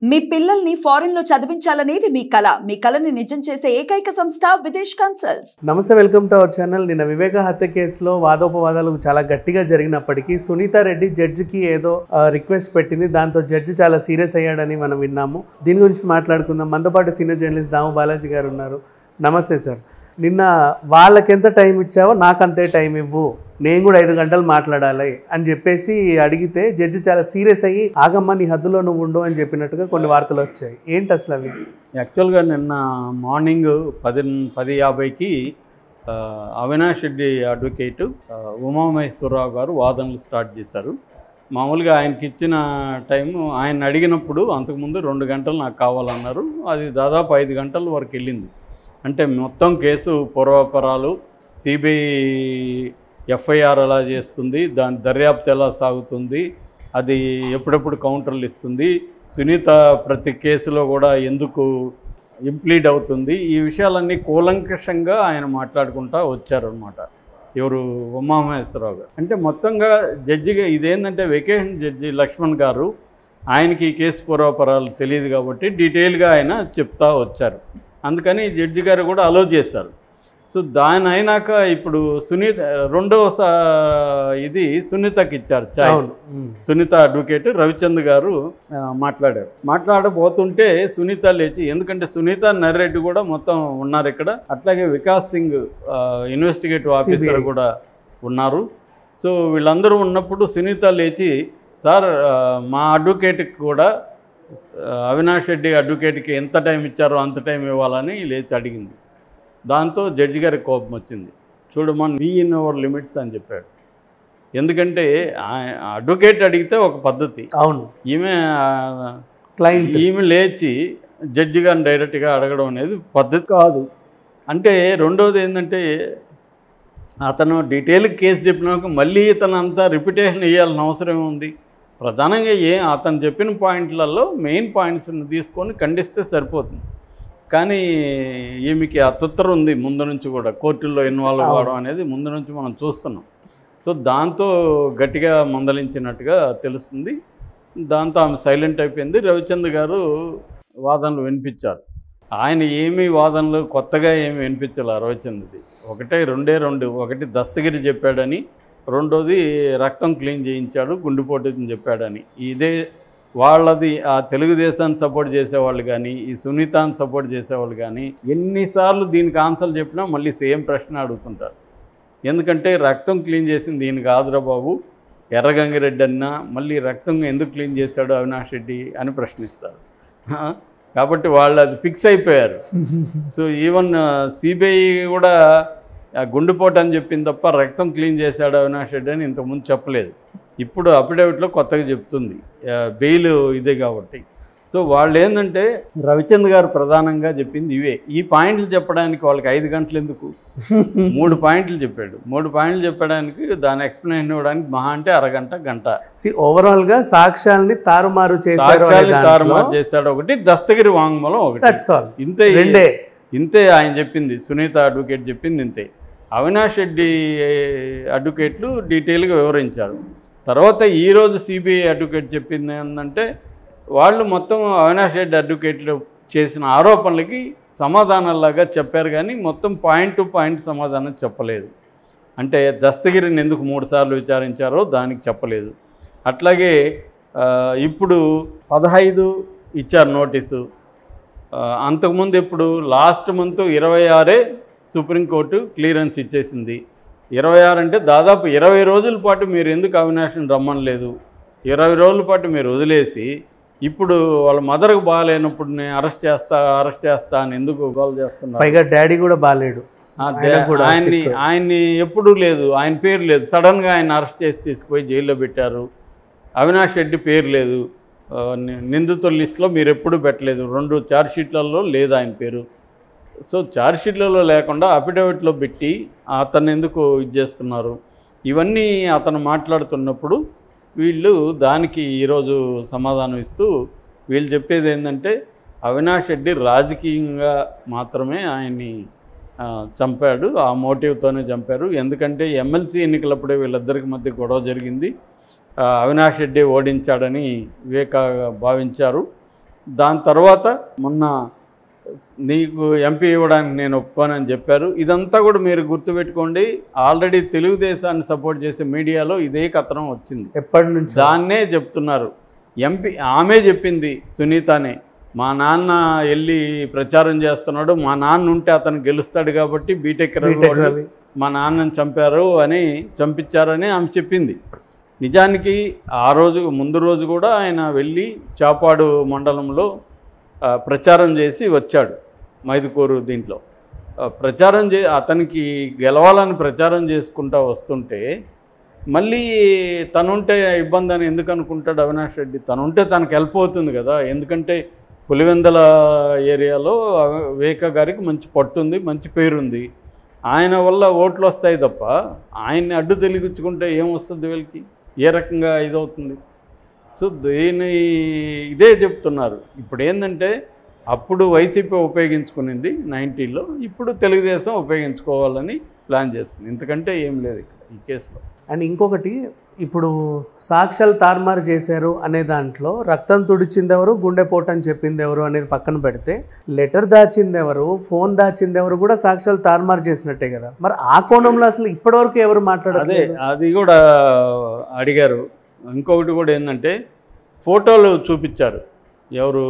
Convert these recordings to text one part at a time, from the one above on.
మీ పిల్లల్ని ఫారెన్ లో చదివించాలనేది మీ కల మీ కలని నిజం చేసే ఏకైక సంస్థ విదేశ్ కన్సల్ట్స్ నమస్తే వెల్కమ్ టు అవర్ ఛానల్ నిన్న వివేక హత్య కేసులో వాదోపవాదాలు చాలా గట్టిగా జరిగినప్పటికీ సునీత రెడ్డి జడ్జికి ఏదో రిక్వెస్ట్ పెట్టింది దాంతో జడ్జి చాలా సీరియస్ అయ్యాడని మనం విన్నాము దీని గురించి మాట్లాడుకుందాం మనతో పాటు సీనియర్ జర్నలిస్ట్ దాము బాలాజీ గారు ఉన్నారు నమస్తే సార్ నిన్న వాళ్ళకెంత టైం ఇచ్చావో నాకంతే టైం ఇవ్వు నేను కూడా ఐదు గంటలు మాట్లాడాలి అని చెప్పేసి అడిగితే జడ్జి చాలా సీరియస్ అయ్యి ఆగమ్మ నీ హద్దులో నువ్వు ఉండు అని చెప్పినట్టుగా కొన్ని వార్తలు వచ్చాయి ఏంటి అసలు అవి యాక్చువల్గా నిన్న మార్నింగ్ పది పది యాభైకి ఆ, అవినాష్ రెడ్డి అడ్వకేటు ఆ, ఉమామహేశ్వరరావు గారు వాదనలు స్టార్ట్ చేశారు మామూలుగా ఆయనకి ఇచ్చిన టైం ఆయన అడిగినప్పుడు అంతకుముందు రెండు గంటలు నాకు కావాలన్నారు అది దాదాపు ఐదు గంటల వరకు వెళ్ళింది అంటే మొత్తం కేసు పూర్వాపరాలు సిబిఐ ఎఫ్ఐఆర్ ఎలా చేస్తుంది దాని దర్యాప్తు ఎలా సాగుతుంది అది ఎప్పుడెప్పుడు కౌంటర్లు ఇస్తుంది సునీత ప్రతి కేసులో కూడా ఎందుకు ఇంప్లీడ్ అవుతుంది ఈ విషయాలన్నీ కూలంకషంగా ఆయన మాట్లాడుకుంటా వచ్చారనమాట ఎవరు ఉమామహేశ్వరరావు గారు అంటే మొత్తంగా జడ్జిగా ఇదేంటంటే వెకేషన్ జడ్జి లక్ష్మణ్ గారు ఆయనకి ఈ కేసు పూర్వపరాలు తెలియదు కాబట్టి డీటెయిల్గా ఆయన చెప్తా వచ్చారు అందుకని జడ్జి గారు కూడా అలో చేశారు సో దాని అయినాక ఇప్పుడు సునీత రెండవ సా- ఇది సునీతకి ఇచ్చారు ఛాయిస్ అవును ఉమ్. సునీత అడ్వకేట్ రవిచంద్ గారు ఆ, మాట్లాడారు మాట్లాడబోతుంటే సునీత లేచి ఎందుకంటే సునీత నర్రెడ్డి కూడా మొత్తం ఉన్నారు ఇక్కడ అట్లాగే వికాస్ సింగ్ ఆ, ఇన్వెస్టిగేటివ్ ఆఫీసర్ CBI. కూడా ఉన్నారు సో వీళ్ళందరూ ఉన్నప్పుడు సునీత లేచి సార్ ఆ, మా అడ్వకేట్కి కూడా ఆ, అవినాష్ రెడ్డి అడ్వకేట్కి ఎంత టైం ఇచ్చారో అంత టైం ఇవ్వాలని లేచి అడిగింది దాంతో జడ్జి గారికి కోపం వచ్చింది చూడమని వీ ఇన్ అవర్ లిమిట్స్ అని చెప్పాడు ఎందుకంటే ఆ- అడ్వకేట్ అడిగితే ఒక పద్ధతి అవును ఈమె ఆ, క్లయింట్ ఈమె లేచి జడ్జి గారిని డైరెక్ట్గా అడగడం అనేది పద్ధతి కాదు అంటే రెండోది ఏంటంటే అతను డీటెయిల్ కేసు చెప్పినాక మళ్ళీ ఇతను అంతా రిపిటేషన్ ఇవ్వాల్సిన అవసరం ఉంది ప్రధానంగా ఏ అతను చెప్పిన పాయింట్లలో మెయిన్ పాయింట్స్ని తీసుకొని ఖండిస్తే సరిపోతుంది కానీ ఈమెకి అతుత్తర ఉంది ముందు నుంచి కూడా కోర్టుల్లో ఇన్వాల్వ్ అవును. అవ్వడం అనేది ముందు నుంచి మనం చూస్తున్నాం సో దాంతో గట్టిగా మందలించినట్టుగా తెలుస్తుంది దాంతో ఆమె సైలెంట్ అయిపోయింది రవిచంద్ర గారు వాదనలు వినిపించారు ఆయన ఏమీ వాదనలు కొత్తగా ఏమి వినిపించాల రవిచంద్రది ఒకటే రెండే రెండు ఒకటి దస్తగిరి చెప్పాడని రెండోది రక్తం క్లీన్ చేయించాడు గుండెపోటుని చెప్పాడని ఇదే వాళ్ళది ఆ తెలుగుదేశాన్ని సపోర్ట్ చేసేవాళ్ళు కానీ ఈ సునీతాన్ని సపోర్ట్ చేసేవాళ్ళు కానీ ఎన్నిసార్లు దీనికి ఆన్సర్లు చెప్పినా మళ్ళీ సేమ్ ప్రశ్న అడుగుతుంటారు ఎందుకంటే రక్తం క్లీన్ చేసింది దీని కాదురా బాబు ఎర్రగంగిరెడ్డి అన్నా మళ్ళీ రక్తం ఎందుకు క్లీన్ చేశాడు అవినాష్ రెడ్డి అని ప్రశ్నిస్తారు ఆ? కాబట్టి వాళ్ళు అది ఫిక్స్ అయిపోయారు సో ఈవెన్ సిబిఐ కూడా ఆ గుండెపోటు అని చెప్పింది తప్ప రక్తం క్లీన్ చేశాడు అవినాష్ రెడ్డి అని ఇంతకుముందు చెప్పలేదు ఇప్పుడు అఫిడవిట్లో కొత్తగా చెప్తుంది ఆ, బెయిల్ ఇదే కాబట్టి సో వాళ్ళు ఏంటంటే రవిచంద్ గారు ప్రధానంగా చెప్పింది ఇవే ఈ పాయింట్లు చెప్పడానికి వాళ్ళకి ఐదు గంటలు ఎందుకు మూడు పాయింట్లు చెప్పాడు మూడు పాయింట్లు చెప్పడానికి దాని ఎక్స్ప్లెనేషన్ ఇవ్వడానికి మహా అంటే అరగంట గంట ఓవరాల్ గా సాక్ష్యాల్ని తారుమారు చేశారు అనే సాక్ష్యాలు దాంట్లో తారుమారు చేశాడు ఒకటి దస్తగిరి వాంగ్మూలం ఒకటి దట్స్ ఆల్ ఇంతే రెండే ఇంతే ఆయన చెప్పింది సునీత అడ్వకేట్ చెప్పింది ఇంతే అవినాష్ రెడ్డి అడ్వకేట్లు డీటెయిల్గా వివరించారు తర్వాత ఈరోజు సిబిఐ అడ్వకేట్ చెప్పింది ఏంటంటే వాళ్ళు మొత్తం అవినాష్ రెడ్డి అడ్వకేట్లు చేసిన ఆరోపణలకి సమాధానాలాగా చెప్పారు కానీ మొత్తం పాయింట్ టు పాయింట్ సమాధానం చెప్పలేదు అంటే దస్తగిరిని ఎందుకు మూడుసార్లు విచారించారో దానికి చెప్పలేదు అట్లాగే ఆ, ఇప్పుడు పదహైదు ఇచ్చారు నోటీసు ఆ, అంతకుముందు ఇప్పుడు లాస్ట్ మంత్ ఇరవై ఆరే సుప్రీంకోర్టు క్లియరెన్స్ ఇచ్చేసింది ఇరవై ఆరు అంటే దాదాపు ఇరవై రోజుల పాటు మీరు ఎందుకు అవినాష్ని రమ్మనలేదు ఇరవై రోజుల పాటు మీరు వదిలేసి ఇప్పుడు వాళ్ళ మదర్కి బాగాలేనప్పుడు నేను అరెస్ట్ చేస్తా అరెస్ట్ చేస్తా అని ఎందుకు గోల్ చేస్తున్నారు పైగా డాడీ కూడా బాలేడు ఆ ఆయన దే- కూడా ఆయన్ని sick. ఆయన్ని ఎప్పుడూ లేదు ఆయన పేరు లేదు సడన్గా ఆయన అరెస్ట్ చేసి తీసుకుపోయి జైల్లో పెట్టారు అవినాష్ రెడ్డి పేరు లేదు ఆ, ని- నిందితుల లిస్టులో మీరు ఎప్పుడూ పెట్టలేదు రెండు ఛార్జ్ షీట్లలో లేదు ఆయన పేరు సో ఛార్జ్ షీట్లలో లేకుండా అఫిడవిట్లో పెట్టి అతను ఎందుకు ఇది చేస్తున్నారు ఇవన్నీ అతను మాట్లాడుతున్నప్పుడు వీళ్ళు దానికి ఈరోజు సమాధానం ఇస్తూ వీళ్ళు చెప్పేది ఏంటంటే అవినాష్ రెడ్డి రాజకీయంగా మాత్రమే ఆయన్ని ఆ, చంపాడు ఆ మోటివ్తోనే చంపారు ఎందుకంటే ఎమ్మెల్సీ ఎన్నికలప్పుడే వీళ్ళిద్దరికి మధ్య గొడవ జరిగింది ఆ, అవినాష్ రెడ్డి ఓడించాడని వివేక భావించారు దాని తర్వాత మొన్న నీకు ఎంపీ ఇవ్వడానికి నేను ఒప్పుకోనని చెప్పారు ఇదంతా కూడా మీరు గుర్తుపెట్టుకోండి ఆల్రెడీ తెలుగుదేశాన్ని సపోర్ట్ చేసే మీడియాలో ఇదే కథనం వచ్చింది ఎప్పటి నుంచి దాన్నే చెప్తున్నారు ఎంపీ ఆమె చెప్పింది సునీతనే మా నాన్న వెళ్ళి ప్రచారం చేస్తున్నాడు మా నాన్న ఉంటే అతను గెలుస్తాడు కాబట్టి బీటెక్ రవి బీటెక్ వాళ్ళు రవి మా నాన్నని చంపారు అని చంపించారని ఆమె చెప్పింది నిజానికి ఆ రోజు ముందు రోజు కూడా ఆయన వెళ్ళి చాపాడు మండలంలో ఆ, ప్రచారం చేసి వచ్చాడు మైదుకూరు దీంట్లో ఆ, ప్రచారం చే అతనికి గెలవాలని ప్రచారం చేసుకుంటా వస్తుంటే మళ్ళీ తనుంటే ఇబ్బంది అని ఎందుకు అనుకుంటాడు అవినాష్ రెడ్డి తనుంటే తనకు హెల్ప్ అవుతుంది కదా ఎందుకంటే పులివెందల ఏరియాలో వివేక గారికి మంచి పట్టుంది మంచి పేరుంది ఆయన వల్ల ఓట్లు వస్తాయి తప్ప ఆయన్ని అడ్డు తెలిగించుకుంటే ఏమొస్తుంది వీళ్ళకి ఏ రకంగా ఇదవుతుంది సో దీని ఇదే చెప్తున్నారు ఇప్పుడు ఏంటంటే అప్పుడు వైసీపీ ఉపయోగించుకునింది నైంటీలో ఇప్పుడు తెలుగుదేశం ఉపయోగించుకోవాలని ప్లాన్ చేస్తుంది ఎందుకంటే ఏం లేదు ఇక్కడ ఈ కేసులో అండ్ ఇంకొకటి ఇప్పుడు సాక్ష్యాలు తారుమారు చేశారు అనే దాంట్లో రక్తం తుడిచింది ఎవరు గుండెపోటు అని చెప్పింది ఎవరు అనేది పక్కన పెడితే లెటర్ దాచింది ఎవరు ఫోన్ దాచింది ఎవరు కూడా సాక్ష్యాలు తారుమారు చేసినట్టే కదా మరి ఆ కోణంలో అసలు ఇప్పటివరకు ఎవరు అదే మాట్లాడలేదు అది కూడా అడిగారు ఇంకొకటి కూడా ఏంటంటే ఫోటోలు చూపించారు ఎవరు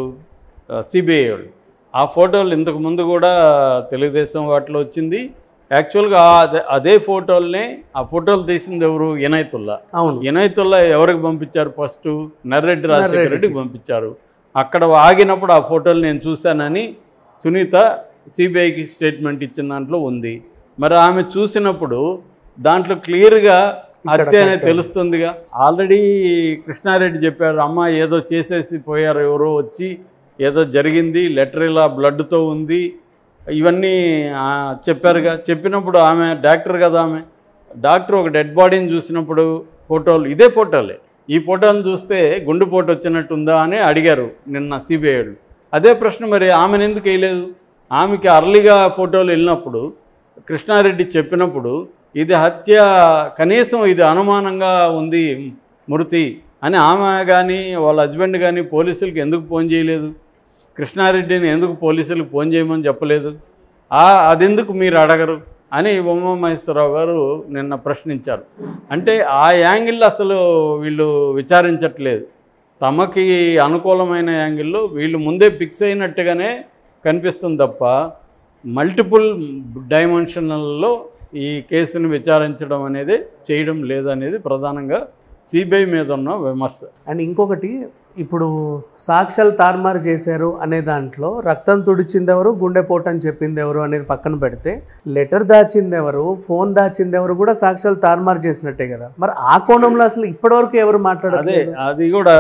సిబిఐ వాళ్ళు ఆ ఫోటోలు ఇంతకు ముందు కూడా తెలుగుదేశం వాటిలో వచ్చింది యాక్చువల్గా అదే అదే ఫోటోల్నే ఆ ఫోటోలు తీసింది ఎవరు ఇనాయతుల్లా అవును ఇనాయతుల్లా ఎవరికి పంపించారు ఫస్ట్ నర్రెడ్డి రాజశేఖర నర్రెడ్డికి. రెడ్డికి పంపించారు అక్కడ ఆగినప్పుడు ఆ ఫోటోలు నేను చూశానని సునీత సిబిఐకి స్టేట్మెంట్ ఇచ్చిన దాంట్లో ఉంది మరి ఆమె చూసినప్పుడు దాంట్లో క్లియర్గా ఇక్కడ హత్య అనేది కరెక్ట్. తెలుస్తుందిగా ఆల్రెడీ కృష్ణారెడ్డి చెప్పారు అమ్మ ఏదో చేసేసి పోయారు ఎవరో వచ్చి ఏదో జరిగింది లెటర్ ఇలా బ్లడ్తో ఉంది ఇవన్నీ ఆ, చెప్పారుగా చెప్పినప్పుడు ఆమె డాక్టర్ కదా ఆమె డాక్టర్ ఒక డెడ్ బాడీని చూసినప్పుడు ఫోటోలు ఇదే ఫోటోలే ఈ ఫోటోలు చూస్తే గుండెపోటు వచ్చినట్టుందా అని అడిగారు నిన్న సిబిఐ వాళ్ళు అదే ప్రశ్న మరి ఆమెను ఎందుకు వేయలేదు ఆమెకి అర్లీగా ఫోటోలు వెళ్ళినప్పుడు కృష్ణారెడ్డి చెప్పినప్పుడు ఇది హత్య కనీసం ఇది అనుమానంగా ఉంది మృతి అని ఆమె కానీ వాళ్ళ హస్బెండ్ కానీ పోలీసులకి ఎందుకు ఫోన్ చేయలేదు కృష్ణారెడ్డిని ఎందుకు పోలీసులకు ఫోన్ చేయమని చెప్పలేదు ఆ అదెందుకు మీరు అడగరు అని ఉమామహేశ్వరరావు గారు నిన్న ప్రశ్నించారు అంటే ఆ యాంగిల్ అసలు వీళ్ళు విచారించట్లేదు తమకి అనుకూలమైన యాంగిల్లో వీళ్ళు ముందే ఫిక్స్ అయినట్టుగానే కనిపిస్తుంది తప్ప మల్టిపుల్ డైమెన్షనల్లో ఈ కేసును విచారించడం అనేది చేయడం లేదనేది ప్రధానంగా సిబిఐ మీద ఉన్న విమర్శ అండ్ ఇంకొకటి ఇప్పుడు సాక్ష్యాలు తారుమారు చేశారు అనే దాంట్లో రక్తం తుడిచింది ఎవరు గుండెపోటు అని చెప్పింది ఎవరు అనేది పక్కన పెడితే లెటర్ దాచింది ఎవరు ఫోన్ దాచింది ఎవరు కూడా సాక్ష్యాలు తారుమారు చేసినట్టే కదా మరి ఆ కోణంలో అసలు ఇప్పటివరకు ఎవరు అదే మాట్లాడలేదు అది కూడా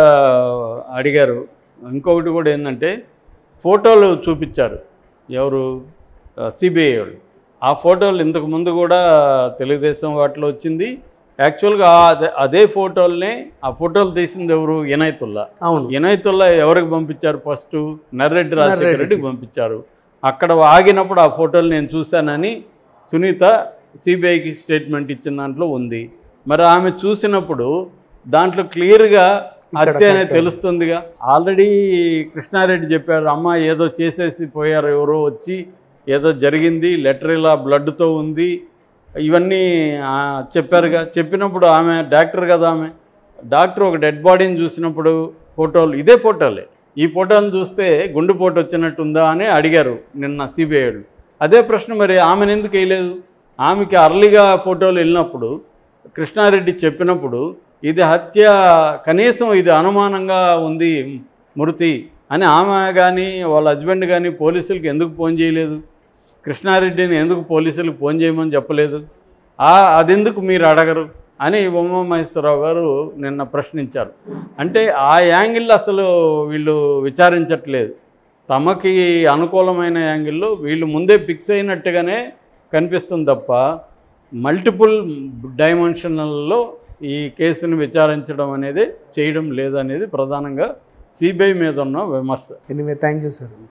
అడిగారు ఇంకొకటి కూడా ఏంటంటే ఫోటోలు చూపించారు ఎవరు సిబిఐ వాళ్ళు ఆ ఫోటోలు ఇంతకు ముందు కూడా తెలుగుదేశం వాటిలో వచ్చింది యాక్చువల్గా అదే అదే ఫోటోల్నే ఆ ఫోటోలు తీసింది ఎవరు ఇనాయతుల్లా అవును ఇనాయతుల్లా ఎవరికి పంపించారు ఫస్ట్ నర్రెడ్డి రాజశేఖర నర్రెడ్డికి. రెడ్డికి పంపించారు అక్కడ ఆగినప్పుడు ఆ ఫోటోలు నేను చూశానని సునీత సిబిఐకి స్టేట్మెంట్ ఇచ్చిన దాంట్లో ఉంది మరి ఆమె చూసినప్పుడు దాంట్లో క్లియర్గా ఇక్కడ హత్య అనేది కరెక్ట్. తెలుస్తుందిగా ఆల్రెడీ కృష్ణారెడ్డి చెప్పారు అమ్మ ఏదో చేసేసి పోయారు ఎవరో వచ్చి ఏదో జరిగింది లెటర్ ఇలా బ్లడ్తో ఉంది ఇవన్నీ ఆ, చెప్పారుగా చెప్పినప్పుడు ఆమె డాక్టర్ కదా ఆమె డాక్టర్ ఒక డెడ్ బాడీని చూసినప్పుడు ఫోటోలు ఇదే ఫోటోలే ఈ ఫోటోలు చూస్తే గుండెపోటు వచ్చినట్టుందా అని అడిగారు నిన్న సిబిఐ వాళ్ళు అదే ప్రశ్న మరి ఆమెను ఎందుకు వేయలేదు ఆమెకి అర్లీగా ఫోటోలు వెళ్ళినప్పుడు కృష్ణారెడ్డి చెప్పినప్పుడు ఇది హత్య కనీసం ఇది అనుమానంగా ఉంది మృతి అని ఆమె కానీ వాళ్ళ హస్బెండ్ కానీ పోలీసులకి ఎందుకు ఫోన్ చేయలేదు కృష్ణారెడ్డిని ఎందుకు పోలీసులకు ఫోన్ చేయమని చెప్పలేదు ఆ అదెందుకు మీరు అడగరు అని ఉమామహేశ్వరరావు గారు నిన్న ప్రశ్నించారు అంటే ఆ యాంగిల్ అసలు వీళ్ళు విచారించట్లేదు తమకి అనుకూలమైన యాంగిల్లో వీళ్ళు ముందే ఫిక్స్ అయినట్టుగానే కనిపిస్తుంది తప్ప మల్టిపుల్ డైమెన్షనల్లో ఈ కేసును విచారించడం అనేది చేయడం లేదనేది ప్రధానంగా సిబిఐ మీద ఉన్న విమర్శ ఎనీవే థ్యాంక్ యూ సార్